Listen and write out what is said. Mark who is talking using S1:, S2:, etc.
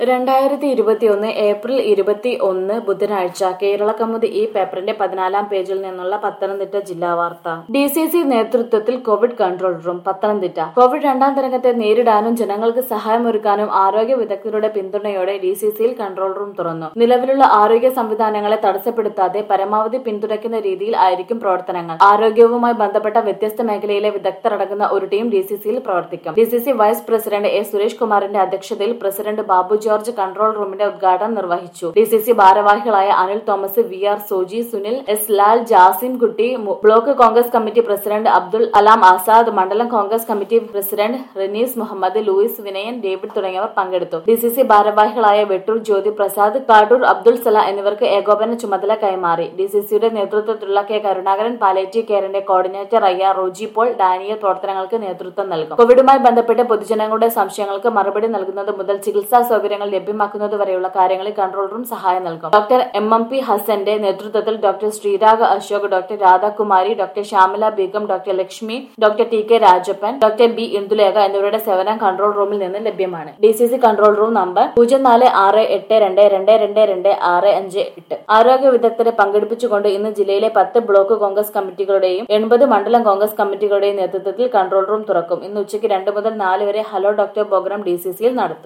S1: രണ്ടായിരത്തി ഇരുപത്തിയൊന്ന് ഏപ്രിൽ ഇരുപത്തി ഒന്ന് ബുധനാഴ്ച കേരള കൗമുദി ഈ പേപ്പറിന്റെ പതിനാലാം പേജിൽ നിന്നുള്ള പത്തനംതിട്ട ജില്ലാ വാർത്ത ഡി സി സി നേതൃത്വത്തിൽ covid control room Pathanamthitta covid രണ്ടാം തരംഗത്തെ നേരിടാനും ജനങ്ങൾക്ക് സഹായമൊരുക്കാനും ആരോഗ്യ വിദഗ്ധരുടെ പിന്തുണയോടെ ഡി സി സിയിൽ കൺട്രോൾ റൂം തുറന്നു നിലവിലുള്ള ആരോഗ്യ സംവിധാനങ്ങളെ തടസ്സപ്പെടുത്താതെ പരമാവധി പിന്തുണയ്ക്കുന്ന രീതിയിൽ ആയിരിക്കും പ്രവർത്തനങ്ങൾ ആരോഗ്യവുമായി ബന്ധപ്പെട്ട വ്യത്യസ്ത മേഖലയിലെ വിദഗ്ധർ അടങ്ങുന്ന ഒരു ടീം ഡി സി സിയിൽ പ്രവർത്തിക്കും D C C vice president A Suresh കുമാറിന്റെ അധ്യക്ഷതയിൽ പ്രസിഡന്റ് ബാബു ജോർജ് കൺട്രോൾ റൂമിന്റെ ഉദ്ഘാടനം നിർവഹിച്ചു ഡി സി സി ഭാരവാഹികളായ Anil Thomas V R Soji Sunil S Lal Jasim Kutty മു- block Congress committee president Abdul Alam Azad മണ്ഡലം Congress committee president Ranees Muhammad Louis Vinayan David തുടങ്ങിയവർ പങ്കെടുത്തു ഡി സി സി ഭാരവാഹികളായ വെട്ടൂർ ജ്യോതി പ്രസാദ് കാടൂർ അബ്ദുൾ സല എന്നിവർക്ക് ഏകോപന ചുമതല കൈമാറി ഡി സി സിയുടെ നേതൃത്വത്തിലുള്ള കെ കരുണാകരൻ പാലേറ്റീവ് കെയറിന്റെ കോർഡിനേറ്റർ അയ്യ റോജി പോൾ ഡാനിയൽ പ്രവർത്തനങ്ങൾക്ക് നേതൃത്വം നൽകും കോവിഡുമായി ബന്ധപ്പെട്ട് പൊതുജനങ്ങളുടെ സംശയങ്ങൾക്ക് മറുപടി നൽകുന്നത് മുതൽ ചികിത്സാ സൗകര്യങ്ങൾ ലഭ്യമാക്കുന്നത് വരെയുള്ള കാര്യങ്ങളിൽ കൺട്രോൾ റൂം സഹായം നൽകും ഡോക്ടർ എം എം പി ഹസന്റെ നേതൃത്വത്തിൽ doctor Sreerag Ashok doctor Radhakumari doctor Shyamala Beegum doctor Lakshmi doctor T K Rajappan doctor B Indulekha എന്നിവരുടെ സേവനം കൺട്രോൾ റൂമിൽ നിന്ന് ലഭ്യമാണ് D C C control room number പൂജ്യം നാല് ആറ് എട്ട് രണ്ട് രണ്ട് രണ്ട് രണ്ട് ആറ് അഞ്ച് എട്ട് ആരോഗ്യ വിദഗ്ധരെ പങ്കെടുപ്പിച്ചുകൊണ്ട് ഇന്ന് ജില്ലയിലെ പത്ത് ബ്ലോക്ക് കോൺഗ്രസ് കമ്മിറ്റികളുടെയും എൺപത് മണ്ഡലം കോൺഗ്രസ് കമ്മിറ്റികളുടെയും നേതൃത്വത്തിൽ കൺട്രോൾ റൂം തുറക്കും ഇന്ന് ഉച്ചയ്ക്ക് രണ്ട് മുതൽ നാല് വരെ hello doctor program D C സിയിൽ നടത്തും